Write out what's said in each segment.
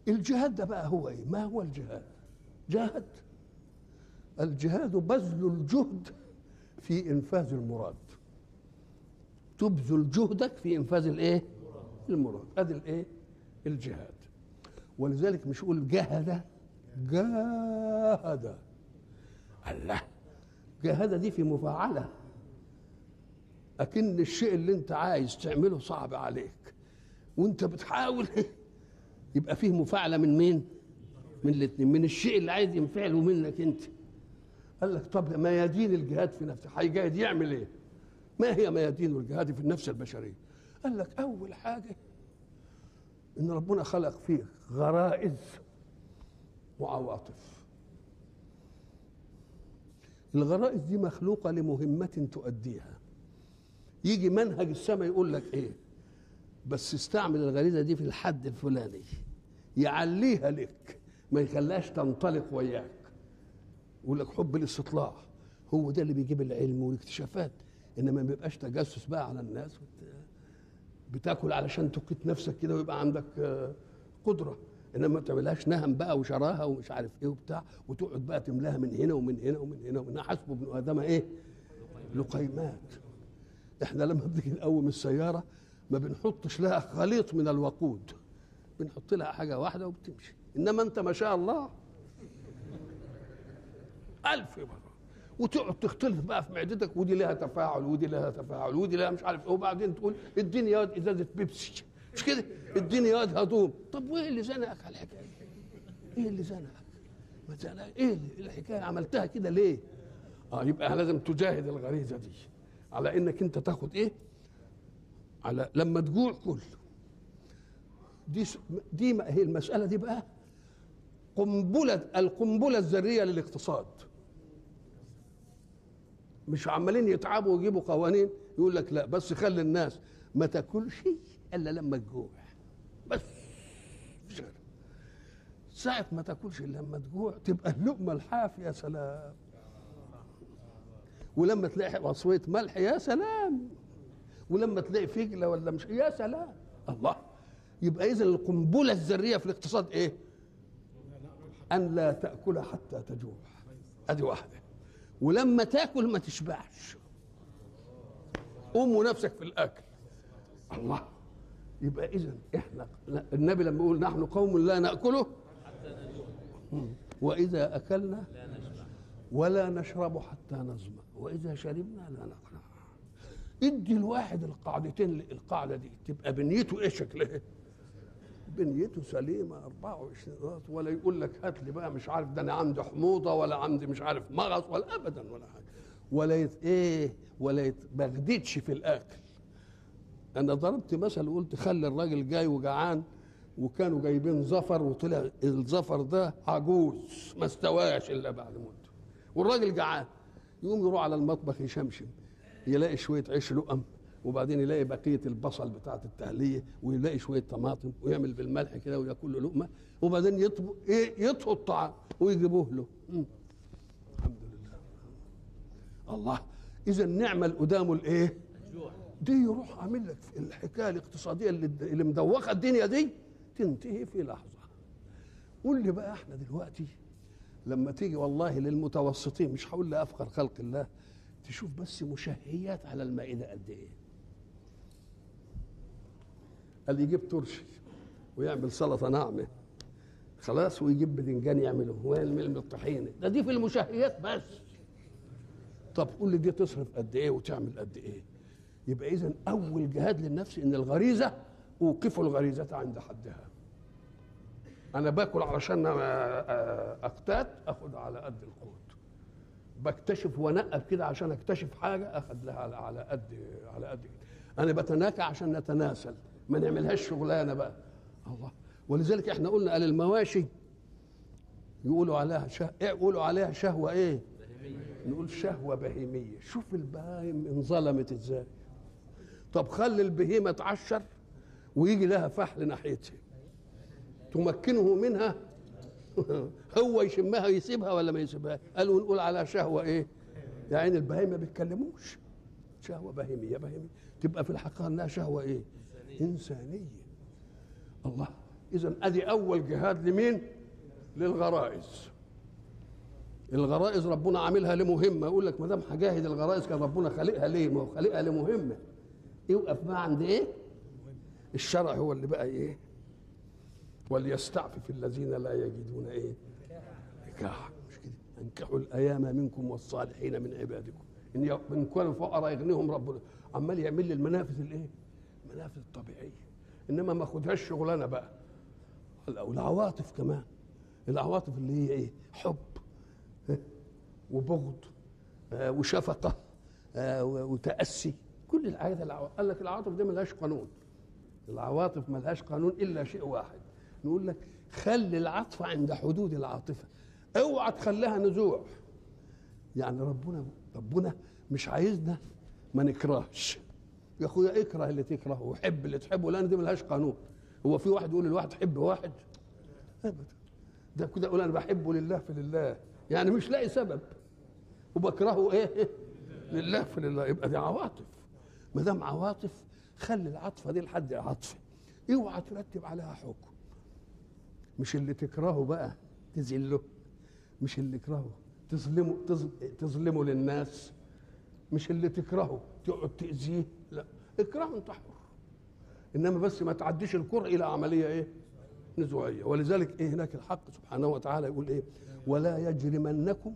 الجهاد ده بقى هو ايه ما هو الجهاد جاهد الجهاد بذل الجهد في انفاذ المراد تبذل جهدك في انفاذ الايه المراد ادي الايه الجهاد ولذلك مش يقول جاهد جاهد الله جاهد دي في مفاعله اكن الشيء اللي انت عايز تعمله صعب عليك وانت بتحاول يبقى فيه مفاعله من مين من الاثنين من الشيء اللي عايز ينفعله منك انت قال لك طب ميادين الجهاد في نفسه هيجاهد يعمل ايه ما هي ميادين الجهاد في النفس البشريه قال لك اول حاجه ان ربنا خلق فيك غرائز وعواطف الغرائز دي مخلوقه لمهمه تؤديها يجي منهج السماء يقول لك ايه بس استعمل الغريزه دي في الحد الفلاني يعليها لك ما يخليهاش تنطلق وياك يقول لك حب الاستطلاع هو ده اللي بيجيب العلم والاكتشافات انما ما بيبقاش تجسس بقى على الناس وت... بتاكل علشان تقيت نفسك كده ويبقى عندك قدره انما ما تعملهاش نهم بقى وشراها ومش عارف ايه وبتاع وتقعد بقى تملاها من هنا ومن هنا ومن هنا ومن هنا حسب ابن ادم ايه؟ لقيمات احنا لما بنيجي نقوم السياره ما بنحطش لها خليط من الوقود بنحط لها حاجه واحده وبتمشي انما انت ما شاء الله ألف مرة وتقعد تختلف بقى في معدتك ودي لها تفاعل ودي لها تفاعل ودي لها مش عارف ايه وبعدين تقول اديني ياض ازازه بيبسي مش كده اديني ياض هدوم طب وايه اللي زنقك على الحكايه ايه اللي زنقك ما زنقك ايه الحكايه عملتها كده ليه اه يبقى لازم تجاهد الغريزه دي على انك انت تاخد ايه على لما تجوع كل دي دي هي المساله دي بقى قنبله القنبله الذريه للاقتصاد مش عمالين يتعبوا ويجيبوا قوانين يقول لك لا بس خلي الناس ما تاكلش الا لما تجوع بس مش غير ساعة ما تاكلش الا لما تجوع تبقى اللقمة الحافية يا سلام ولما تلاقي عصوية ملح يا سلام ولما تلاقي فجلة ولا مش يا سلام الله يبقى إذا القنبلة الذرية في الاقتصاد إيه؟ أن لا تأكل حتى تجوع أدي واحدة ولما تاكل ما تشبعش قوم نفسك في الاكل الله يبقى اذا احنا النبي لما يقول نحن قوم لا ناكله واذا اكلنا ولا نشرب حتى نظمأ واذا شربنا لا نقنع ادي الواحد القاعدتين القاعده دي تبقى بنيته ايه شكلها بنيته سليمه 24 راس ولا يقول لك هات لي بقى مش عارف ده انا عندي حموضه ولا عندي مش عارف مغص ولا ابدا ولا حاجه ولا يت ايه ولا يتبغددش في الاكل انا ضربت مثل وقلت خلي الراجل جاي وجعان وكانوا جايبين زفر وطلع الزفر ده عجوز ما استواش الا بعد مده والراجل جعان يقوم يروح على المطبخ يشمشم يلاقي شويه عيش لقم وبعدين يلاقي بقيه البصل بتاعه التهليه ويلاقي شويه طماطم ويعمل بالملح كده وياكل له لقمه وبعدين يطبخ ايه يطهو الطعام ويجيبوه له مم. الحمد لله الله اذا نعمل قدامه الايه دي يروح عامل لك الحكايه الاقتصاديه اللي, اللي مدوخه الدنيا دي تنتهي في لحظه قول لي بقى احنا دلوقتي لما تيجي والله للمتوسطين مش هقول لافقر خلق الله تشوف بس مشهيات على المائده قد ايه قال يجيب ترشي ويعمل سلطه ناعمه خلاص ويجيب بدنجان يعمله ويعمل الطحينه ده دي في المشهيات بس طب قول لي دي تصرف قد ايه وتعمل قد ايه يبقى اذا اول جهاد للنفس ان الغريزه اوقف الغريزه عند حدها انا باكل علشان اقتات اخد على قد القوت بكتشف وانقب كده عشان اكتشف حاجه اخد لها على على قد على قد كده انا بتناكى عشان نتناسل ما نعملهاش شغلانه بقى الله ولذلك احنا قلنا قال المواشي يقولوا عليها شه... يقولوا عليها شهوه ايه نقول شهوه بهيميه شوف البهايم انظلمت ازاي طب خلي البهيمه تعشر ويجي لها فحل ناحيتها تمكنه منها هو يشمها يسيبها ولا ما يسيبها قالوا نقول على شهوه ايه يعني البهايم ما بيتكلموش شهوه بهيميه بهيميه تبقى في الحقيقه انها شهوه ايه انسانيه الله اذا ادي اول جهاد لمين للغرائز الغرائز ربنا عاملها لمهمه يقول لك ما دام هجاهد الغرائز كان ربنا خالقها ليه ما هو خالقها لمهمه يوقف بقى عند ايه الشرع هو اللي بقى ايه وليستعفف الذين لا يجدون ايه نكاح مش كده انكحوا الايام منكم والصالحين من عبادكم ان ي- من كانوا فقراء يغنيهم ربنا عمال يعمل لي المنافذ الايه المنافذ الطبيعيه انما ما خدهاش شغلانه بقى والعواطف كمان العواطف اللي هي ايه حب ها؟ وبغض آه، وشفقه آه، و- وتاسي كل الحاجات العواطف قال لك العواطف دي ملهاش قانون العواطف ملهاش قانون الا شيء واحد نقول لك خلي العطف عند حدود العاطفه اوعى تخليها نزوع يعني ربنا ربنا مش عايزنا ما نكرهش يا اخويا اكره اللي تكرهه وحب اللي تحبه لان دي ملهاش قانون هو في واحد يقول للواحد حب واحد ابدا ده كده يقول انا بحبه لله في لله يعني مش لاقي سبب وبكرهه ايه لله في لله يبقى دي عواطف ما دام عواطف خلي العاطفه دي لحد عاطفه اوعى ترتب عليها حكم مش اللي تكرهه بقى تذله مش اللي تكرهه تظلمه تظ- تظلمه للناس مش اللي تكرهه تقعد تاذيه لا اكرهه انت حر انما بس ما تعديش الكره الى عمليه ايه نزوعيه ولذلك ايه هناك الحق سبحانه وتعالى يقول ايه ولا يجرمنكم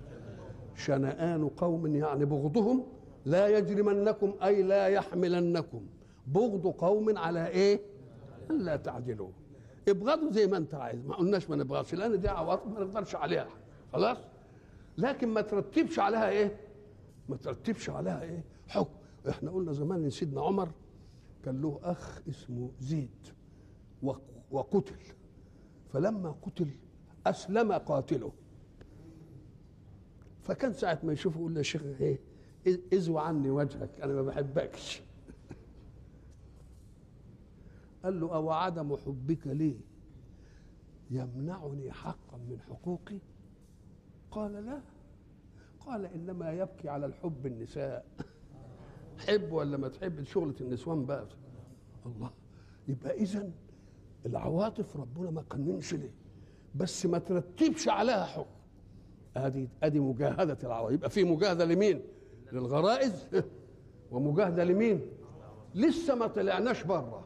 شنآن قوم يعني بغضهم لا يجرمنكم اي لا يحملنكم بغض قوم على ايه الا تعدلوا ابغضوا زي ما انت عايز ما قلناش ما نبغضش لان دي عواطف ما نقدرش عليها خلاص لكن ما ترتبش عليها ايه ما ترتبش عليها ايه حكم احنا قلنا زمان ان سيدنا عمر كان له اخ اسمه زيد وق- وقتل فلما قتل اسلم قاتله فكان ساعة ما يشوفه يقول له يا شيخ ايه ازوى عني وجهك انا ما بحبكش قال له او عدم حبك لي يمنعني حقا من حقوقي قال لا قال انما يبكي على الحب النساء حب ولا ما تحب شغلة النسوان بقى الله يبقى اذا العواطف ربنا ما قننش ليه بس ما ترتبش عليها حكم ادي ادي مجاهده العواطف يبقى في مجاهده لمين للغرائز ومجاهده لمين لسه ما طلعناش بره